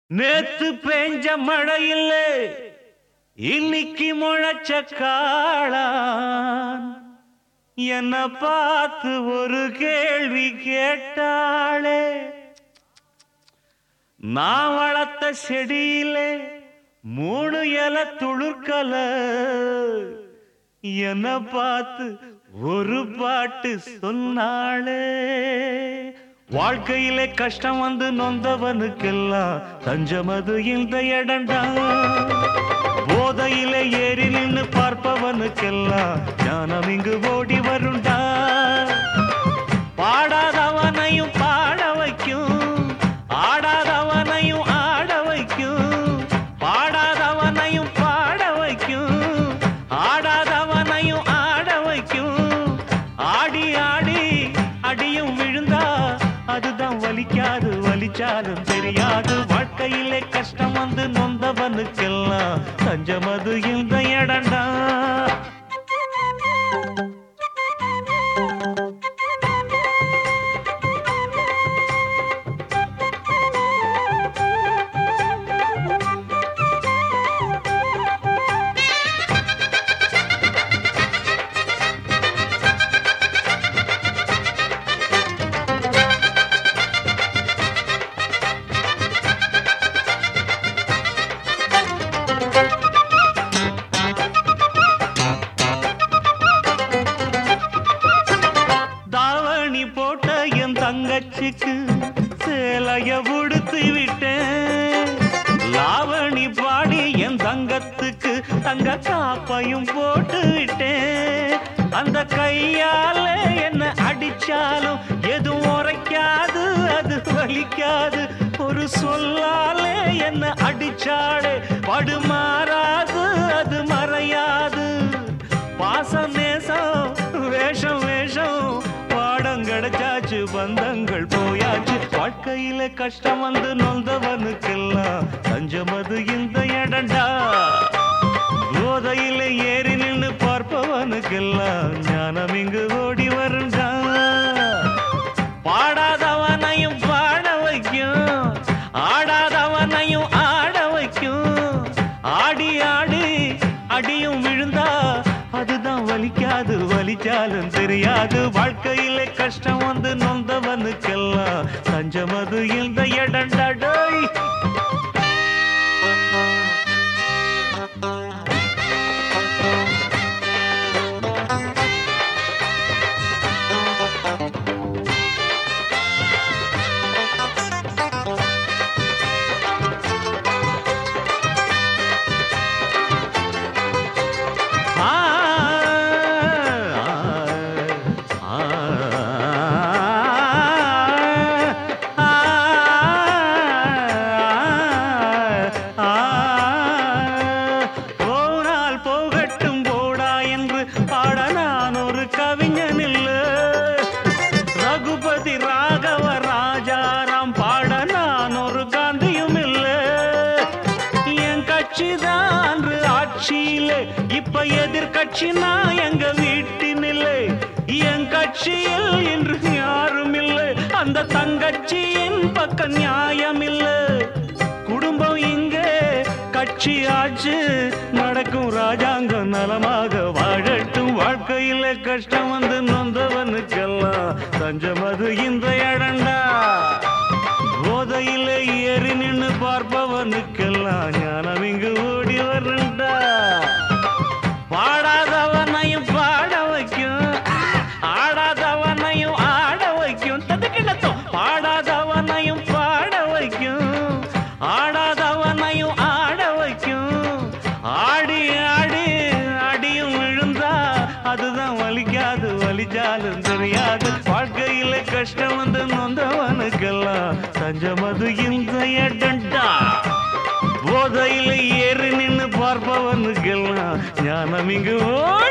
நேத்து பெஞ்ச மழையில் இன்னைக்கு முளைச்ச காளான் என்ன பார்த்து ஒரு கேள்வி கேட்டாளே நான் வளர்த்த செடியிலே மூணு இலை துளுர்க்கல என்ன பார்த்து ஒரு பாட்டு சொன்னாளே வாழ்க்கையிலே கஷ்டம் வந்து நொந்தவனுக்கெல்லாம் தஞ்சமது இந்த இடண்டா போதையிலே ஏறி நின்னு பார்ப்பவனுக்கெல்லாம் ஞானம் இங்கு ஓடி வருண்டா பாடாதவனையும் பாட வைக்கும் ஆடாதவனையும் ஆட வைக்கும் பாடாதவனையும் பாட வைக்கும் ஆடாதவனையும் ஆட வைக்கும் ஆடி ஆடி அடியும் விழுந்தா அதுதான் வலிக்காது வலிச்சாலும் தெரியாது வாழ்க்கையிலே கஷ்டம் வந்து நொந்தவனுக்கெல்லாம் தஞ்சம் அது இந்த இடண்டா தாவணி போட்ட என் தங்கச்சிக்கு சேலைய உடுத்து விட்டேன் லாவணி பாடி என் தங்கத்துக்கு தங்க காப்பையும் போட்டு விட்டேன் அந்த கையால என்ன அடிச்சாலும் எதுவும் உரைக்காது அது வலிக்காது ஒரு சொல்லாலே என்ன அடிச்சாலே படுமாறாது அது மறையாது பாசம் நேசம் வேஷம் வேஷம் பாடம் கிடைச்சாச்சு பந்தங்கள் போயாச்சு வாழ்க்கையில கஷ்டம் வந்து நொந்தவனுக்கெல்லாம் தஞ்சமது இந்த இடண்டா போதையில ஏறி நின்னு பார்ப்பவனுக்கெல்லாம் ஞானம் இங்கு ஓடி வருண்டா பாடாதவனையும் பாட வைக்கும் ஆடாதவனையும் ஆட வைக்கும் ஆடி ஆடி அடியும் விழுந்தா அதுதான் வலிக்காது வலிச்சாலும் தெரியாது வாழ்க்கையில கஷ்டம் வந்து நொந்தவனுக்கெல்லாம் தஞ்சமது இந்த இடண்டடோய் ஆ ஆ போனால் போகட்டும் போடா என்று பாட நான் ஒரு கவிஞன் இல்லை ரகுபதி ராகவ ராஜாராம் பாட நான் ஒரு காந்தியும் இல்லை என் கட்சி தான் ஆட்சியிலே இப்ப எதிர்கட்சி நான் எங்க வீட்டினில்லை என் கட்சியில் இன்று யாரும் இல்லை அந்த தங்கச்சியின் பக்கம் நியாயம் இல்லை குடும்பம் இங்கே கட்சி ஆச்சு நடக்கும் ராஜாங்கம் நலமாக வாழட்டும் வாழ்க்கையில கஷ்டம் வந்து நொந்தவனுக்கெல்லாம் தஞ்சமது இந்த இடண்டா போதையில ஏறி நின்னு பார்ப்பவனுக்கெல்லாம் ஞானம் இங்கு ஓடி வரண்டா பாடாதவனையும் பாட வைக்கும் ஆடாதவனையும் ஆட வைக்கும் ததுக்கிடத்தும் பாடாதவனையும் பாட வைக்கும் ஆடாதவனையும் ஆட வைக்கும் ஆடி ஆடி அடியும் விழுந்தா அதுதான் வலிக்காது வலிச்சாலும் தெரியாது வாழ்க்கையில கஷ்டம் வந்து நொந்தவனுக்கெல்லாம் தஞ்சமது இந்த இடண்டா போதையில ஏறி நின்னு பார்ப்பவனுக்கெல்லாம் ஞானம் இங்கு ஓ